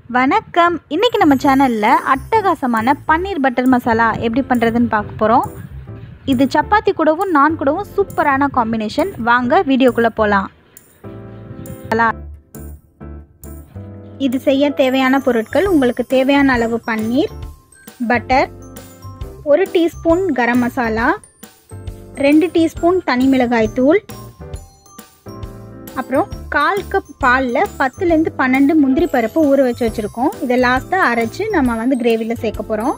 வணக்கம் இன்றைக்கி நம்ம சேனலில் அட்டகாசமான பன்னீர் பட்டர் மசாலா எப்படி பண்ணுறதுன்னு பார்க்க போகிறோம் இது சப்பாத்தி கூடவும் நான் கூடவும் சூப்பரான காம்பினேஷன் வாங்க வீடியோக்குள்ளே போகலாம் இது செய்ய தேவையான பொருட்கள் உங்களுக்கு தேவையான அளவு பன்னீர் பட்டர் ஒரு டீஸ்பூன் கரம் மசாலா ரெண்டு டீஸ்பூன் தனி மிளகாய் தூள் அப்புறம் கால் கப் பாலில் பத்துலேருந்து பன்னெண்டு முந்திரி பருப்பு ஊற வச்சு வச்சுருக்கோம் இதை லாஸ்ட்டாக அரைச்சி நம்ம வந்து கிரேவியில் சேர்க்க போகிறோம்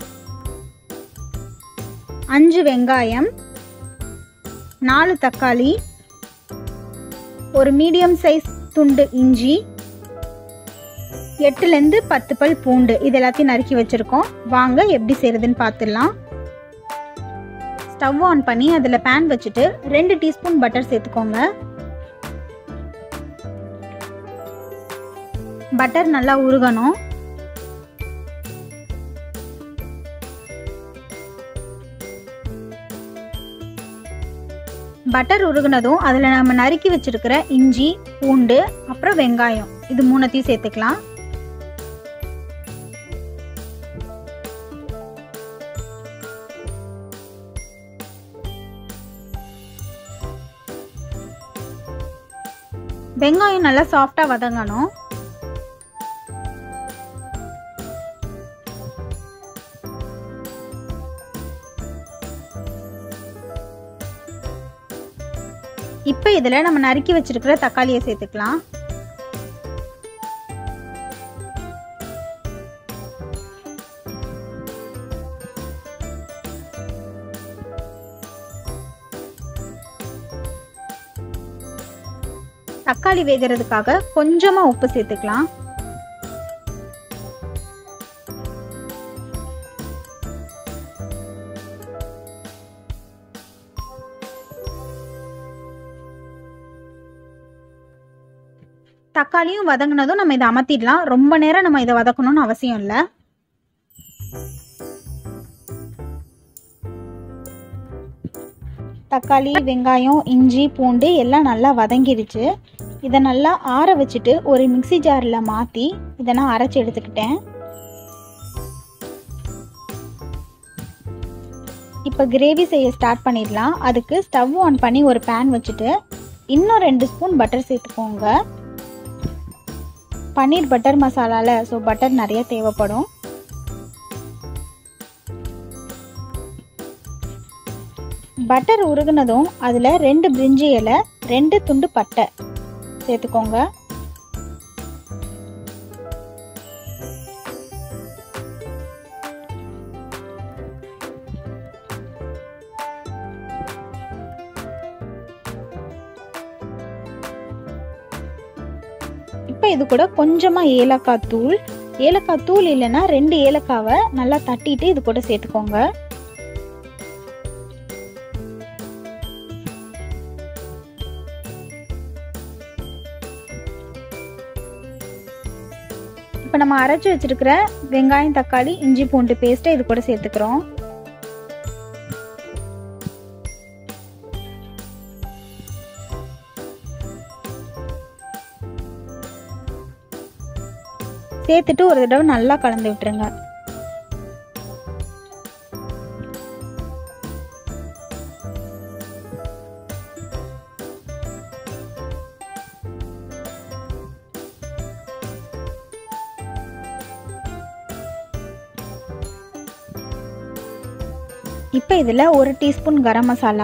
அஞ்சு வெங்காயம் நாலு தக்காளி ஒரு மீடியம் சைஸ் துண்டு இஞ்சி எட்டுலேருந்து பத்து பல் பூண்டு இது எல்லாத்தையும் நறுக்கி வச்சுருக்கோம் வாங்க எப்படி செய்கிறதுன்னு பார்த்துடலாம் ஸ்டவ் ஆன் பண்ணி அதில் பேன் வச்சுட்டு ரெண்டு டீஸ்பூன் பட்டர் சேர்த்துக்கோங்க பட்டர் நல்லா உருகணும் பட்டர் உருகுனதும் அதில் நம்ம நறுக்கி வச்சிருக்கிற இஞ்சி பூண்டு அப்புறம் வெங்காயம் இது மூணுத்தையும் சேர்த்துக்கலாம் வெங்காயம் நல்லா சாஃப்டாக வதங்கணும் இப்போ இதில் நம்ம நறுக்கி வச்சிருக்கிற தக்காளியை சேர்த்துக்கலாம் தக்காளி வேகிறதுக்காக கொஞ்சமாக உப்பு சேர்த்துக்கலாம் தக்காளியும் வதங்கினதும் நம்ம இதை அமர்த்திடலாம் ரொம்ப நேரம் நம்ம இதை வதக்கணும்னு அவசியம் இல்லை தக்காளி வெங்காயம் இஞ்சி பூண்டு எல்லாம் நல்லா வதங்கிடுச்சு இதை நல்லா ஆற வச்சுட்டு ஒரு மிக்சி ஜாரில் மாற்றி இதை நான் அரைச்சி எடுத்துக்கிட்டேன் இப்போ கிரேவி செய்ய ஸ்டார்ட் பண்ணிடலாம் அதுக்கு ஸ்டவ் ஆன் பண்ணி ஒரு பேன் வச்சுட்டு இன்னும் ரெண்டு ஸ்பூன் பட்டர் சேர்த்துக்கோங்க பன்னீர் பட்டர் மசாலாவில் ஸோ பட்டர் நிறைய தேவைப்படும் பட்டர் உருகுனதும் அதில் ரெண்டு பிரிஞ்சி இலை ரெண்டு துண்டு பட்டை சேர்த்துக்கோங்க இப்போ இது கூட கொஞ்சமாக ஏலக்காய் தூள் ஏலக்காய் தூள் இல்லைன்னா ரெண்டு ஏலக்காவை நல்லா தட்டிட்டு இது கூட சேர்த்துக்கோங்க இப்போ நம்ம அரைச்சி வச்சிருக்கிற வெங்காயம் தக்காளி இஞ்சி பூண்டு பேஸ்ட்டை இது கூட சேர்த்துக்கிறோம் சேர்த்துட்டு ஒரு தடவை நல்லா கலந்து விட்டுருங்க இப்போ இதில் ஒரு டீஸ்பூன் கரம் மசாலா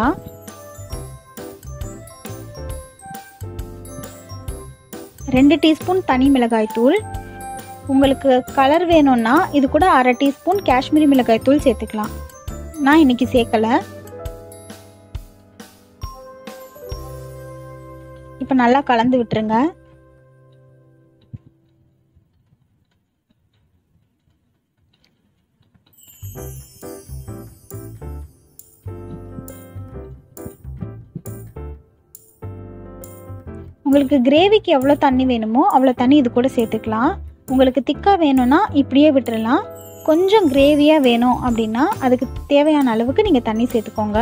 ரெண்டு டீஸ்பூன் தனி மிளகாய் தூள் உங்களுக்கு கலர் வேணும்னா இது கூட அரை டீஸ்பூன் காஷ்மீரி மிளகாய் தூள் சேர்த்துக்கலாம் நான் இன்னைக்கு சேர்க்கலை இப்போ நல்லா கலந்து விட்டுருங்க உங்களுக்கு கிரேவிக்கு எவ்வளோ தண்ணி வேணுமோ அவ்வளோ தண்ணி இது கூட சேர்த்துக்கலாம் உங்களுக்கு திக்காக வேணும்னா இப்படியே விட்டுறலாம் கொஞ்சம் கிரேவியாக வேணும் அப்படின்னா அதுக்கு தேவையான அளவுக்கு நீங்கள் தண்ணி சேர்த்துக்கோங்க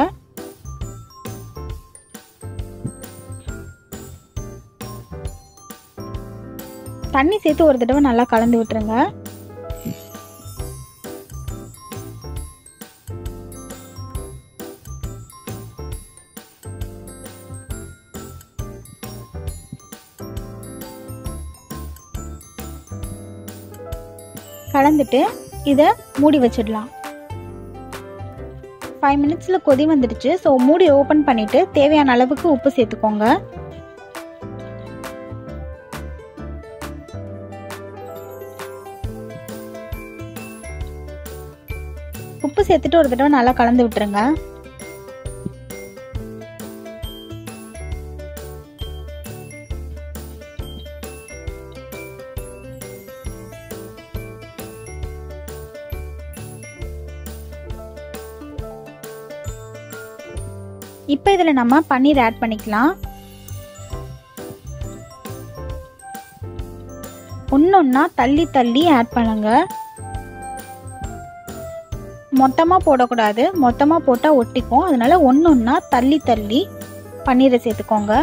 தண்ணி சேர்த்து ஒரு தடவை நல்லா கலந்து விட்டுருங்க கலந்துட்டு இதை மூடி வச்சிடலாம் ஃபைவ் மினிட்ஸில் கொதி வந்துடுச்சு ஸோ மூடி ஓப்பன் பண்ணிவிட்டு தேவையான அளவுக்கு உப்பு சேர்த்துக்கோங்க உப்பு சேர்த்துட்டு ஒரு தடவை நல்லா கலந்து விட்டுருங்க இப்போ இதில் நம்ம பன்னீர் ஆட் பண்ணிக்கலாம் ஒன்றொன்னா தள்ளி தள்ளி ஆட் பண்ணுங்க மொத்தமாக போடக்கூடாது மொத்தமாக போட்டால் ஒட்டிக்கும் அதனால ஒன்றொன்னா தள்ளி தள்ளி பன்னீரை சேர்த்துக்கோங்க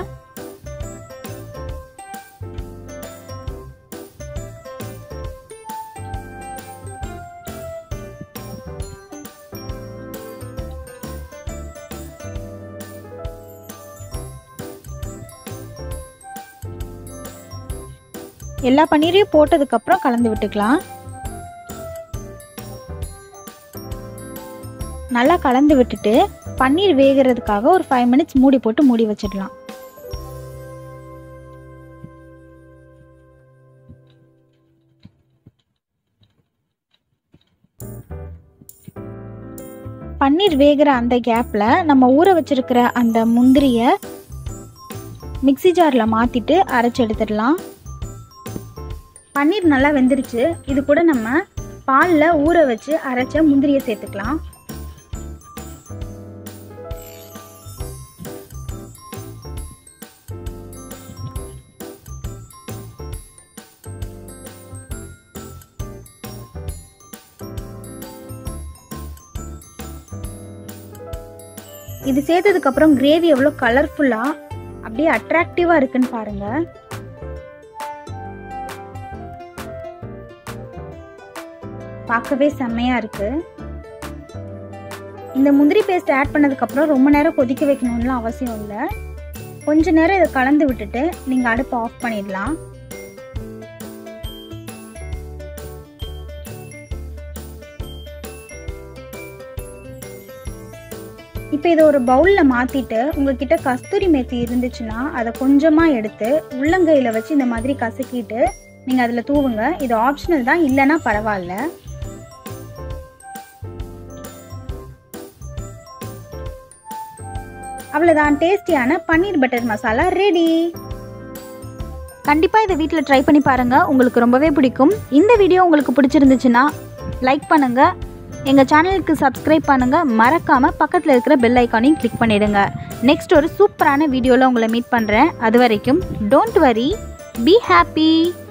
எல்லா பன்னீரையும் போட்டதுக்கப்புறம் கலந்து விட்டுக்கலாம் நல்லா கலந்து விட்டுட்டு பன்னீர் வேகிறதுக்காக ஒரு ஃபைவ் மினிட்ஸ் மூடி போட்டு மூடி வச்சிடலாம் பன்னீர் வேகிற அந்த கேப்பில் நம்ம ஊற வச்சிருக்கிற அந்த முந்திரியை மிக்சி ஜாரில் மாற்றிட்டு அரைச்சி எடுத்துடலாம் பன்னீர் நல்லா வெந்துருச்சு இது கூட நம்ம பாலில் ஊற வச்சு அரைச்ச முந்திரியை சேர்த்துக்கலாம் இது சேர்த்ததுக்கப்புறம் கிரேவி எவ்வளோ கலர்ஃபுல்லாக அப்படியே அட்ராக்டிவாக இருக்குன்னு பாருங்கள் பார்க்கவே செம்மையாக இருக்குது இந்த முந்திரி பேஸ்ட் ஆட் பண்ணதுக்கப்புறம் ரொம்ப நேரம் கொதிக்க வைக்கணும்லாம் அவசியம் இல்லை கொஞ்ச நேரம் இதை கலந்து விட்டுட்டு நீங்கள் அடுப்பை ஆஃப் பண்ணிடலாம் இப்போ இதை ஒரு பவுலில் மாற்றிட்டு உங்ககிட்ட கஸ்தூரி மேத்தி இருந்துச்சுன்னா அதை கொஞ்சமாக எடுத்து உள்ளங்கையில் வச்சு இந்த மாதிரி கசக்கிட்டு நீங்கள் அதில் தூவுங்க இது ஆப்ஷனல் தான் இல்லைன்னா பரவாயில்ல அவ்வளோதான் டேஸ்டியான பன்னீர் பட்டர் மசாலா ரெடி கண்டிப்பாக இதை வீட்டில் ட்ரை பண்ணி பாருங்கள் உங்களுக்கு ரொம்பவே பிடிக்கும் இந்த வீடியோ உங்களுக்கு பிடிச்சிருந்துச்சுன்னா லைக் பண்ணுங்கள் எங்கள் சேனலுக்கு சப்ஸ்கிரைப் பண்ணுங்கள் மறக்காமல் பக்கத்தில் இருக்கிற பெல் ஐக்கானையும் கிளிக் பண்ணிவிடுங்க நெக்ஸ்ட் ஒரு சூப்பரான வீடியோவில் உங்களை மீட் பண்ணுறேன் அது வரைக்கும் டோன்ட் வரி பி ஹாப்பி